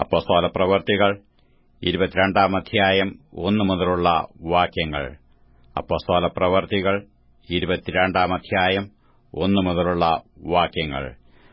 അപ്പോസ്തോല പ്രവർത്തികൾ ഇരുപത്തിരണ്ടാം അധ്യായം ഒന്നു മുതലുള്ള വാക്യങ്ങൾ അപ്പോസ്തോല പ്രവർത്തികൾ ഇരുപത്തിരണ്ടാം അധ്യായം ഒന്നു മുതലുള്ള വാക്യങ്ങൾ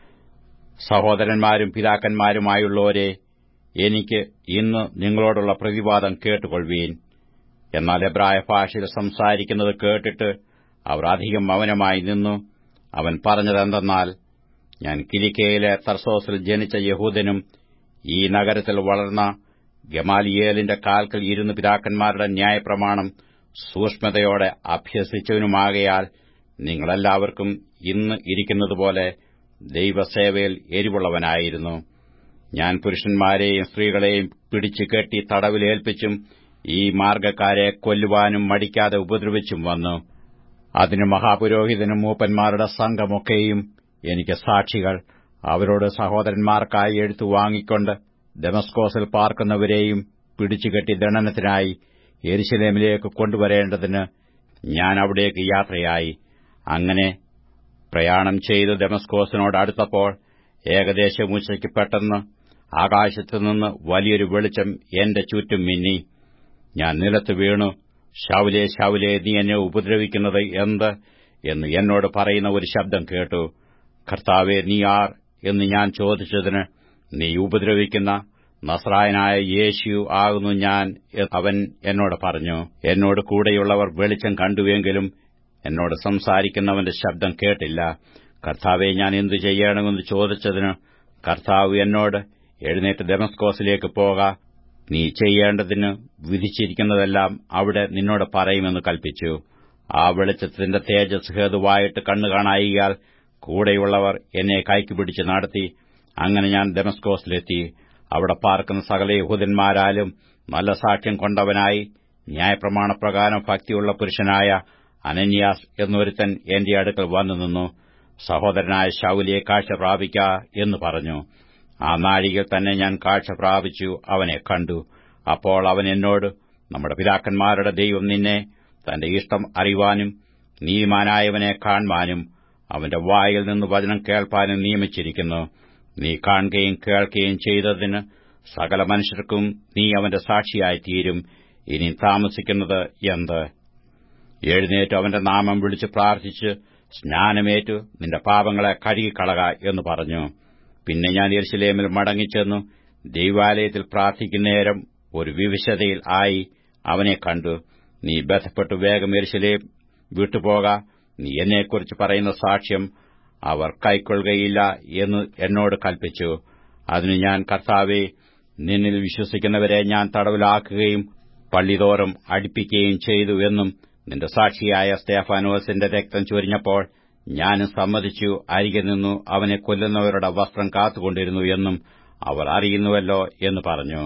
സഹോദരന്മാരും പിതാക്കന്മാരുമായുള്ളവരെ എനിക്ക് ഇന്ന് നിങ്ങളോടുള്ള പ്രതിവാദം കേട്ടുകൊള്ളുവീൻ എന്നാൽ എബ്രായ ഭാഷയിൽ സംസാരിക്കുന്നത് കേട്ടിട്ട് അവർ അധികം മൗനമായി നിന്നു അവൻ പറഞ്ഞതെന്തെന്നാൽ ഞാൻ കിലിക്കയിലെ തർസോസിൽ ജനിച്ച യഹൂദനും ഈ നഗരത്തിൽ വളർന്ന ഗമാലിയേലിന്റെ കാൽക്കൽ ഇരുന്ന് പിതാക്കന്മാരുടെ ന്യായപ്രമാണം സൂക്ഷ്മതയോടെ അഭ്യസിച്ചവനുമാകയാൽ നിങ്ങളെല്ലാവർക്കും ഇന്ന് ഇരിക്കുന്നതുപോലെ ദൈവസേവയിൽ എരിവുള്ളവനായിരുന്നു ഞാൻ പുരുഷന്മാരെയും സ്ത്രീകളെയും പിടിച്ചു കെട്ടി തടവിലേൽപ്പിച്ചും ഈ മാർഗക്കാരെ കൊല്ലുവാനും മടിക്കാതെ ഉപദ്രവിച്ചും വന്നു അതിന് മഹാപുരോഹിതനും മൂപ്പന്മാരുടെ സംഘമൊക്കെയും എനിക്ക് സാക്ഷികൾ അവരോട് സഹോദരന്മാർക്കായി എഴുത്തു വാങ്ങിക്കൊണ്ട് ഡെമസ്കോസിൽ പാർക്കുന്നവരെയും പിടിച്ചുകെട്ടി ദണ്ഡനത്തിനായി എരിശിലേമിലേക്ക് കൊണ്ടുവരേണ്ടതിന് ഞാൻ അവിടേക്ക് യാത്രയായി അങ്ങനെ പ്രയാണം ചെയ്ത് ഡെമസ്കോസിനോട് അടുത്തപ്പോൾ ഏകദേശം ഉച്ചയ്ക്ക് പെട്ടെന്ന് ആകാശത്തുനിന്ന് വലിയൊരു വെളിച്ചം എന്റെ ചുറ്റും മിന്നി ഞാൻ നിലത്ത് വീണു ശൗലേ ശൗലേ നീ എന്നെ ഉപദ്രവിക്കുന്നത് എന്ത് എന്ന് എന്നോട് പറയുന്ന ഒരു ശബ്ദം കേട്ടു കർത്താവെ നീ ആർ എന്ന് ഞാൻ ചോദിച്ചതിന് നീ ഉപദ്രവിക്കുന്ന നസ്രായനായ യേശു ആകുന്നു ഞാൻ അവൻ എന്നോട് പറഞ്ഞു എന്നോട് കൂടെയുള്ളവർ വെളിച്ചം കണ്ടുവെങ്കിലും എന്നോട് സംസാരിക്കുന്നവന്റെ ശബ്ദം കേട്ടില്ല കർത്താവെ ഞാൻ എന്തു ചെയ്യണമെന്ന് ചോദിച്ചതിന് കർത്താവ് എന്നോട് എഴുന്നേറ്റ് ഡെമസ്കോസിലേക്ക് പോക നീ ചെയ്യേണ്ടതിന് വിധിച്ചിരിക്കുന്നതെല്ലാം അവിടെ നിന്നോട് പറയുമെന്ന് കൽപ്പിച്ചു ആ വെളിച്ചത്തിന്റെ തേജസ് ഹേതുവായിട്ട് കണ്ണു കാണായിയാൽ കൂടെയുള്ളവർ എന്നെ കൈക്ക് പിടിച്ച് നടത്തി അങ്ങനെ ഞാൻ ഡെമസ്കോസിലെത്തി അവിടെ പാർക്കുന്ന സകല യഹൂദന്മാരാലും നല്ല സാക്ഷ്യം കൊണ്ടവനായി ന്യായപ്രമാണപ്രകാരം ഭക്തിയുള്ള പുരുഷനായ അനന്യാസ് എന്നൊരുത്തൻ എന്റെ അടുക്കൽ വന്നു നിന്നു സഹോദരനായ ശൌലിയെ കാഴ്ച പ്രാപിക്ക എന്ന് പറഞ്ഞു ആ നാഴികയിൽ തന്നെ ഞാൻ കാഴ്ച പ്രാപിച്ചു അവനെ കണ്ടു അപ്പോൾ അവൻ എന്നോട് നമ്മുടെ പിതാക്കന്മാരുടെ ദൈവം നിന്നെ തന്റെ ഇഷ്ടം അറിയുവാനും നീതിമാനായവനെ കാണുവാനും അവന്റെ വായിൽ നിന്ന് വചനം കേൾപ്പാനും നിയമിച്ചിരിക്കുന്നു നീ കാണുകയും കേൾക്കുകയും ചെയ്തതിന് സകല മനുഷ്യർക്കും നീ അവന്റെ സാക്ഷിയായി തീരും ഇനി താമസിക്കുന്നത് എന്ത് എഴുന്നേറ്റ് അവന്റെ നാമം വിളിച്ച് പ്രാർത്ഥിച്ച് സ്നാനമേറ്റു നിന്റെ പാപങ്ങളെ കഴുകിക്കളക എന്ന് പറഞ്ഞു പിന്നെ ഞാൻ യെരുശലേമിൽ മടങ്ങിച്ചെന്നു ദൈവാലയത്തിൽ പ്രാർത്ഥിക്കുന്നേരം ഒരു വിവിശതയിൽ ആയി അവനെ കണ്ടു നീ ബന്ധപ്പെട്ടു വേഗം യെരുശലേം വിട്ടുപോക നീ എന്നെക്കുറിച്ച് പറയുന്ന സാക്ഷ്യം അവർ കൈക്കൊള്ളുകയില്ല എന്ന് എന്നോട് കൽപ്പിച്ചു അതിന് ഞാൻ കർത്താവെ നിന്നിൽ വിശ്വസിക്കുന്നവരെ ഞാൻ തടവിലാക്കുകയും പള്ളിതോറും അടുപ്പിക്കുകയും ചെയ്തു എന്നും നിന്റെ സാക്ഷിയായ സ്തേഫാനോസിന്റെ രക്തം ചൊരിഞ്ഞപ്പോൾ ഞാനും സമ്മതിച്ചു അരികെ നിന്നു അവനെ കൊല്ലുന്നവരുടെ വസ്ത്രം കാത്തുകൊണ്ടിരുന്നു എന്നും അവർ അറിയുന്നുവല്ലോ എന്ന് പറഞ്ഞു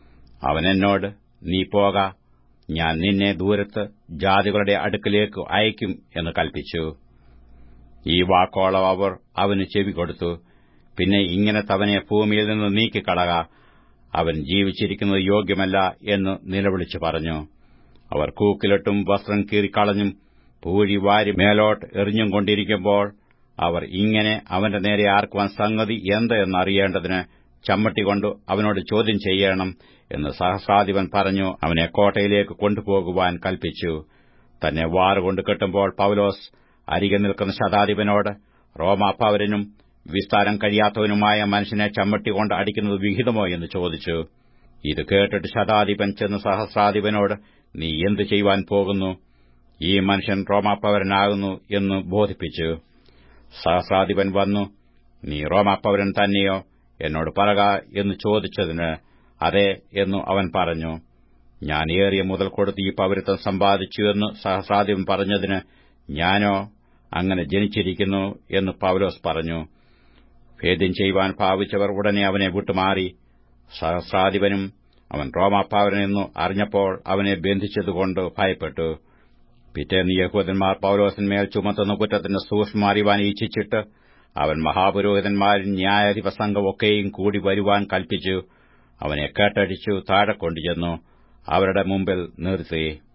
അവൻ എന്നോട് നീ പോക ഞാൻ നിന്നെ ദൂരത്ത് ജാതികളുടെ അടുക്കലേക്ക് അയക്കും എന്ന് കൽപ്പിച്ചു ഈ വാക്കോളം അവർ അവന് ചെവികൊടുത്തു പിന്നെ ഇങ്ങനത്തെ അവനെ ഭൂമിയിൽ നിന്ന് നീക്കിക്കളക അവൻ ജീവിച്ചിരിക്കുന്നത് യോഗ്യമല്ല എന്ന് നിലവിളിച്ചു പറഞ്ഞു അവർ കൂക്കിലിട്ടും വസ്ത്രം കീറിക്കളഞ്ഞും പൂഴി വാരി മേലോട്ട് എറിഞ്ഞും കൊണ്ടിരിക്കുമ്പോൾ അവർ ഇങ്ങനെ അവന്റെ നേരെ ആർക്കുവാൻ സംഗതി എന്ത് എന്നറിയേണ്ടതിന് ചമ്മട്ടികൊണ്ട് അവനോട് ചോദ്യം ചെയ്യണം എന്ന് സഹസ്രാധിപൻ പറഞ്ഞു അവനെ കോട്ടയിലേക്ക് കൊണ്ടുപോകുവാൻ കൽപ്പിച്ചു തന്നെ വാറുകൊണ്ട് കെട്ടുമ്പോൾ പൌലോസ് അരികെ നിൽക്കുന്ന ശതാധിപനോട് റോമാപ്പവരനും വിസ്താരം കഴിയാത്തവനുമായ മനുഷ്യനെ ചമ്മട്ടികൊണ്ട് അടിക്കുന്നത് വിഹിതമോ എന്ന് ചോദിച്ചു ഇത് കേട്ടിട്ട് ശതാധിപൻ ചെന്ന് സഹസ്രാധിപനോട് നീ എന്തു ചെയ്യുവാൻ പോകുന്നു ഈ മനുഷ്യൻ റോമാപ്പവരനാകുന്നു എന്ന് ബോധിപ്പിച്ചു സഹസ്രാധിപൻ വന്നു നീ റോമാപ്പവരൻ തന്നെയോ എന്നോട് പറക എന്ന് ചോദിച്ചതിന് അതെ എന്നു അവൻ പറഞ്ഞു ഞാൻ ഏറിയ മുതൽ കൊടുത്ത് ഈ പൗരത്വം സമ്പാദിച്ചു എന്ന് സഹസ്രാധിപൻ പറഞ്ഞതിന് ഞാനോ അങ്ങനെ ജനിച്ചിരിക്കുന്നു എന്ന് പൌലോസ് പറഞ്ഞു ഭേദ്യം ചെയ്യുവാൻ ഭാവിച്ചവർ ഉടനെ അവനെ വിട്ടുമാറി സഹസ്രാധിപനും അവൻ റോമാപ്പാവനെന്നു അറിഞ്ഞപ്പോൾ അവനെ ബന്ധിച്ചതുകൊണ്ട് ഭയപ്പെട്ടു പിറ്റേന്ന് യഹൂദന്മാർ പൌലോസിന്മേൽ ചുമത്തുന്ന കുറ്റത്തിന് സൂക്ഷ്മം അറിവാൻ ഇച്ഛിച്ചിട്ട് അവൻ മഹാപുരോഹിതന്മാരും ന്യായാധിപ സംഘമൊക്കെയും കൂടി വരുവാൻ കൽപ്പിച്ചു അവനെ കേട്ടടിച്ചു താഴെ കൊണ്ടുചെന്നു അവരുടെ മുമ്പിൽ നിർത്തി